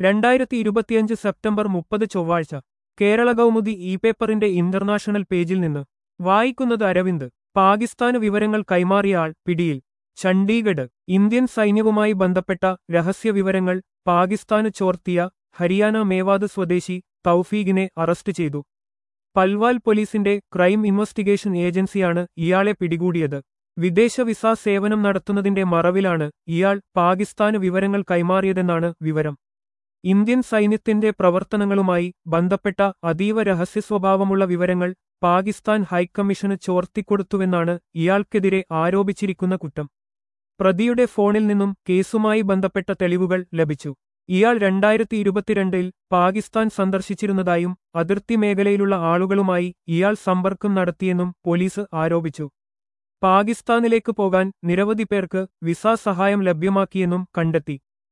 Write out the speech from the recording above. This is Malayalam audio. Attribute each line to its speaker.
Speaker 1: രണ്ടായിരത്തി ഇരുപത്തിയഞ്ച് സെപ്റ്റംബർ മുപ്പത് ചൊവ്വാഴ്ച കേരള കൗമുദി ഇ പേപ്പറിന്റെ ഇന്റർനാഷണൽ പേജിൽ നിന്ന് വായിക്കുന്നത് അരവിന്ദ് പാകിസ്ഥാന് വിവരങ്ങൾ കൈമാറിയ ആൾ പിടിയിൽ ചണ്ഡീഗഡ് ഇന്ത്യൻ സൈന്യവുമായി ബന്ധപ്പെട്ട രഹസ്യ വിവരങ്ങൾ പാകിസ്ഥാന് ചോർത്തിയ ഹരിയാന മേവാത് സ്വദേശി തൗഫീഖിനെ അറസ്റ്റ് ചെയ്തു പൽവാൽ പോലീസിന്റെ ക്രൈം ഇൻവെസ്റ്റിഗേഷൻ ഏജൻസിയാണ് ഇയാളെ പിടികൂടിയത് വിദേശ വിസ സേവനം നടത്തുന്നതിന്റെ മറവിലാണ് ഇയാൾ പാകിസ്ഥാന് വിവരങ്ങൾ കൈമാറിയതെന്നാണ് വിവരം ഇന്ത്യൻ സൈന്യത്തിന്റെ പ്രവർത്തനങ്ങളുമായി ബന്ധപ്പെട്ട അതീവ രഹസ്യസ്വഭാവമുള്ള വിവരങ്ങൾ പാകിസ്ഥാൻ ഹൈക്കമ്മീഷന് ചോർത്തിക്കൊടുത്തുവെന്നാണ് ഇയാൾക്കെതിരെ ആരോപിച്ചിരിക്കുന്ന കുറ്റം പ്രതിയുടെ ഫോണിൽ നിന്നും കേസുമായി ബന്ധപ്പെട്ട തെളിവുകൾ ലഭിച്ചു ഇയാൾ രണ്ടായിരത്തി ഇരുപത്തിരണ്ടിൽ പാകിസ്ഥാൻ സന്ദർശിച്ചിരുന്നതായും അതിർത്തി മേഖലയിലുള്ള ആളുകളുമായി ഇയാൾ സമ്പർക്കം നടത്തിയെന്നും പോലീസ് ആരോപിച്ചു പാകിസ്ഥാനിലേക്ക് പോകാൻ നിരവധി പേർക്ക് വിസ സഹായം ലഭ്യമാക്കിയെന്നും കണ്ടെത്തി